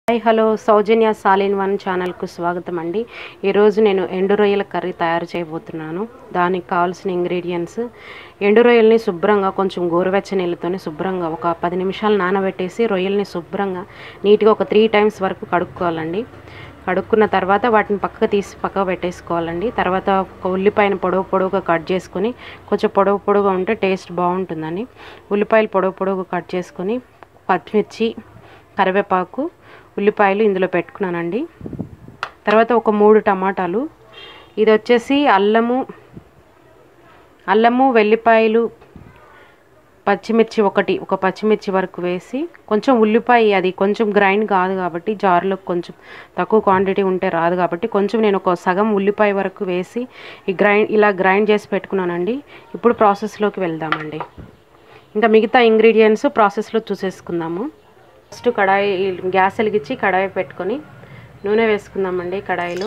hi hello Soujanya సాలిన్ one ఛానల్కు స్వాగతం అండి ఈరోజు నేను ఎండు రొయ్యల కర్రీ తయారు చేయబోతున్నాను దానికి కావాల్సిన ఇంగ్రీడియంట్స్ ఎండు రొయ్యల్ని శుభ్రంగా కొంచెం గోరువెచ్చని నీళ్ళతోనే శుభ్రంగా ఒక పది నిమిషాలు నానబెట్టేసి రొయ్యల్ని శుభ్రంగా నీట్గా ఒక త్రీ టైమ్స్ వరకు కడుక్కోవాలండి కడుక్కున్న తర్వాత వాటిని పక్కకు తీసి పక్కకు పెట్టేసుకోవాలండి తర్వాత ఒక ఉల్లిపాయను పొడవు పొడవుగా కట్ చేసుకొని కొంచెం పొడవు పొడవుగా ఉంటే టేస్ట్ బాగుంటుందండి ఉల్లిపాయలు పొడవు పొడవుగా కట్ చేసుకొని పచ్చిమిర్చి కరివేపాకు ఉల్లిపాయలు ఇందులో పెట్టుకున్నానండి తర్వాత ఒక మూడు టమాటాలు ఇది వచ్చేసి అల్లము అల్లము వెల్లిపాయలు పచ్చిమిర్చి ఒకటి ఒక పచ్చిమిర్చి వరకు వేసి కొంచెం ఉల్లిపాయ అది కొంచెం గ్రైండ్ కాదు కాబట్టి జార్లో కొంచెం తక్కువ క్వాంటిటీ ఉంటే రాదు కాబట్టి కొంచెం నేను ఒక సగం ఉల్లిపాయ వరకు వేసి ఈ గ్రైండ్ ఇలా గ్రైండ్ చేసి పెట్టుకున్నానండి ఇప్పుడు ప్రాసెస్లోకి వెళ్దామండి ఇంకా మిగతా ఇంగ్రీడియంట్స్ ప్రాసెస్లో చూసేసుకుందాము ఫస్ట్ కడాయి గ్యాస్ వెలిగించి కడాయి పెట్టుకొని నూనె వేసుకుందామండి కడాయిలో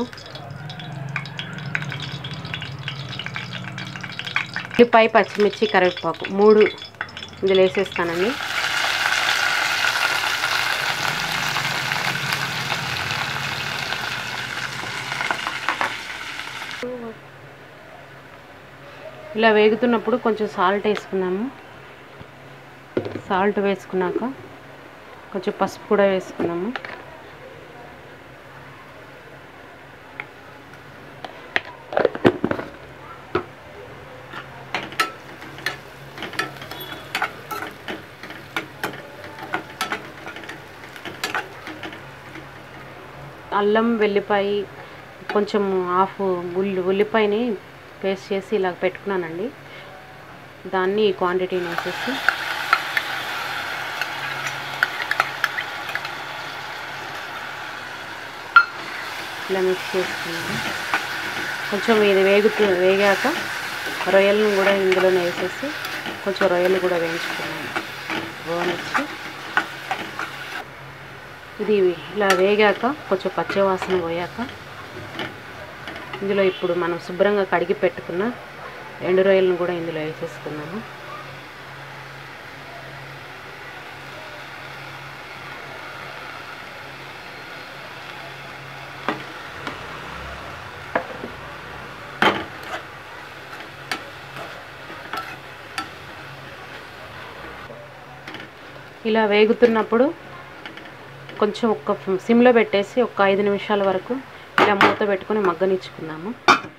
ఉల్లిపాయ పచ్చిమిర్చి కరివేపాకు మూడు ఇందులో వేసేస్తానండి ఇలా వేగుతున్నప్పుడు కొంచెం సాల్ట్ వేసుకుందాము సాల్ట్ వేసుకున్నాక కొంచెం పసుపు కూడా వేసుకున్నాము అల్లం వెల్లిపాయ కొంచెం హాఫ్ ఉల్లి ఉల్లిపాయని పేస్ట్ చేసి ఇలా పెట్టుకున్నానండి దాన్ని ఈ క్వాంటిటీని వేసేసి ఇలా మిక్స్ చేసుకున్నాను కొంచెం ఇది వేగుతూ వేగాక రొయ్యలను కూడా ఇందులోనే వేసేసి కొంచెం రొయ్యలు కూడా వేయించుకున్నాను గోనిచ్చి ఇది ఇలా వేగాక కొంచెం పచ్చివాసన పోయాక ఇందులో ఇప్పుడు మనం శుభ్రంగా కడిగి పెట్టుకున్న ఎండు రొయ్యలను కూడా ఇందులో వేసేసుకున్నాము ఇలా వేగుతున్నప్పుడు కొంచెం ఒక సిమ్లో పెట్టేసి ఒక ఐదు నిమిషాల వరకు ఇలా మూత పెట్టుకొని మగ్గనిచ్చుకుందాము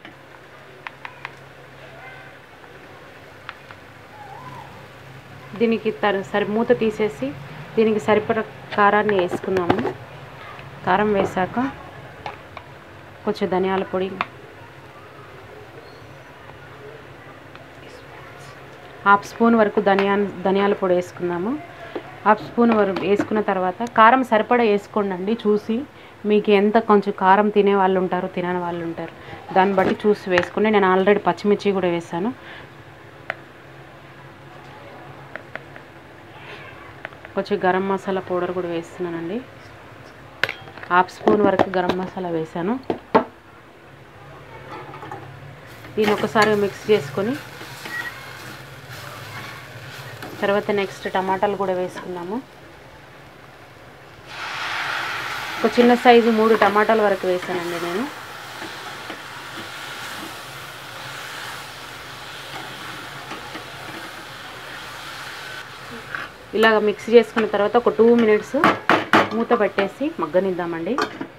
దీనికి తర సరి మూత తీసేసి దీనికి సరిపడ కారాన్ని వేసుకుందాము కారం వేసాక కొంచెం ధనియాల పొడి హాఫ్ స్పూన్ వరకు ధనియా ధనియాల పొడి వేసుకుందాము హాఫ్ స్పూన్ వరకు వేసుకున్న తర్వాత కారం సరిపడా వేసుకోండి చూసి మీకు ఎంత కొంచెం కారం తినే వాళ్ళు ఉంటారు తినని వాళ్ళు ఉంటారు దాన్ని బట్టి చూసి వేసుకోండి నేను ఆల్రెడీ పచ్చిమిర్చి కూడా వేసాను కొంచెం గరం మసాలా పౌడర్ కూడా వేస్తున్నానండి హాఫ్ స్పూన్ వరకు గరం మసాలా వేసాను దీన్ని ఒకసారి మిక్స్ చేసుకొని తర్వాత నెక్స్ట్ టమాటాలు కూడా వేసుకున్నాము ఒక చిన్న సైజు మూడు టమాటాల వరకు వేసానండి నేను ఇలాగ మిక్స్ చేసుకున్న తర్వాత ఒక టూ మినిట్స్ మూత పెట్టేసి మగ్గనిద్దామండి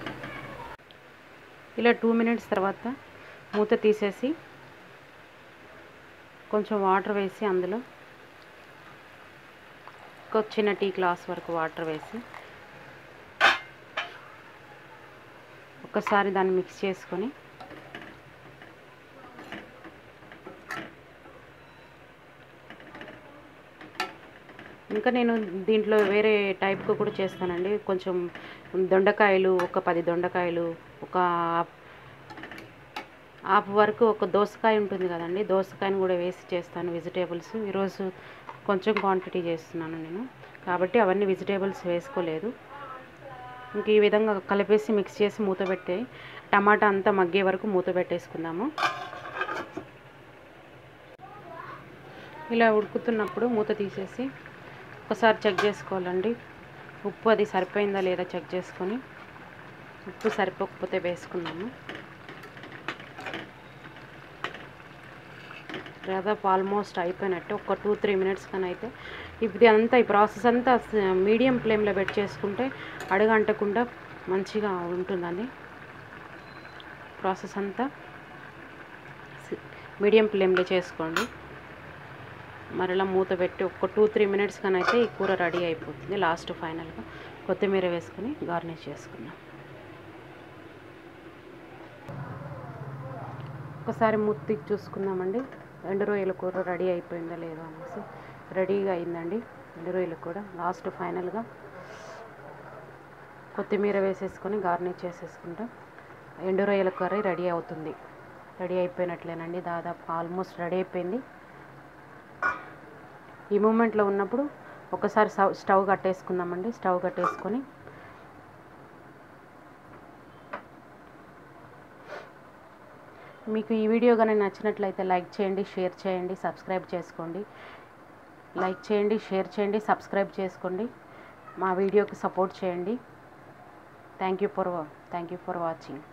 ఇలా టూ మినిట్స్ తర్వాత మూత తీసేసి కొంచెం వాటర్ వేసి అందులో ఒక చిన్న టీ గ్లాస్ వరకు వాటర్ వేసి ఒకసారి దాన్ని మిక్స్ చేసుకొని ఇంకా నేను దీంట్లో వేరే టైప్గా కూడా చేస్తానండి కొంచెం దొండకాయలు ఒక పది దొండకాయలు ఒక హాఫ్ వరకు ఒక దోసకాయ ఉంటుంది కదండి దోసకాయని కూడా వేసి చేస్తాను వెజిటేబుల్స్ ఈరోజు కొంచెం క్వాంటిటీ చేస్తున్నాను నేను కాబట్టి అవన్నీ వెజిటేబుల్స్ వేసుకోలేదు ఇంక ఈ విధంగా కలిపేసి మిక్స్ చేసి మూత పెట్టే టమాటా అంతా మగ్గే వరకు మూత పెట్టేసుకుందాము ఇలా ఉడుకుతున్నప్పుడు మూత తీసేసి ఒకసారి చెక్ చేసుకోవాలండి ఉప్పు అది సరిపోయిందా లేదా చెక్ చేసుకొని ఉప్పు సరిపోకపోతే వేసుకున్నాము దాదాపు ఆల్మోస్ట్ అయిపోయినట్టు ఒక టూ త్రీ మినిట్స్ కానీ అయితే ఇది అంతా ఈ ప్రాసెస్ అంతా మీడియం ఫ్లేమ్లో పెట్టి చేసుకుంటే అడగంటకుండా మంచిగా ఉంటుందండి ప్రాసెస్ అంతా మీడియం ఫ్లేమ్లో చేసుకోండి మరలా మూత పెట్టి ఒక టూ త్రీ మినిట్స్ కానీ అయితే ఈ కూర రెడీ అయిపోతుంది లాస్ట్ ఫైనల్గా కొత్తిమీర వేసుకొని గార్నిష్ చేసుకుందాం ఒకసారి ముత్తి చూసుకుందామండి ఎండు రొయ్యల కూర రెడీ అయిపోయిందా లేదో అనేసి రెడీగా అయిందండి ఎండు రొయ్యలు కూడా లాస్ట్ ఫైనల్గా కొత్తిమీర వేసేసుకొని గార్నిష్ చేసేసుకుంటాం ఎండు రొయ్యల కర్రీ రెడీ అవుతుంది రెడీ అయిపోయినట్లేనండి దాదాపు ఆల్మోస్ట్ రెడీ అయిపోయింది ఈ మూమెంట్లో ఉన్నప్పుడు ఒకసారి స్టవ్ స్టవ్ కట్టేసుకుందామండి స్టవ్ కట్టేసుకొని మీకు ఈ వీడియో కానీ నచ్చినట్లయితే లైక్ చేయండి షేర్ చేయండి సబ్స్క్రైబ్ చేసుకోండి లైక్ చేయండి షేర్ చేయండి సబ్స్క్రైబ్ చేసుకోండి మా వీడియోకి సపోర్ట్ చేయండి thank you for thank you for watching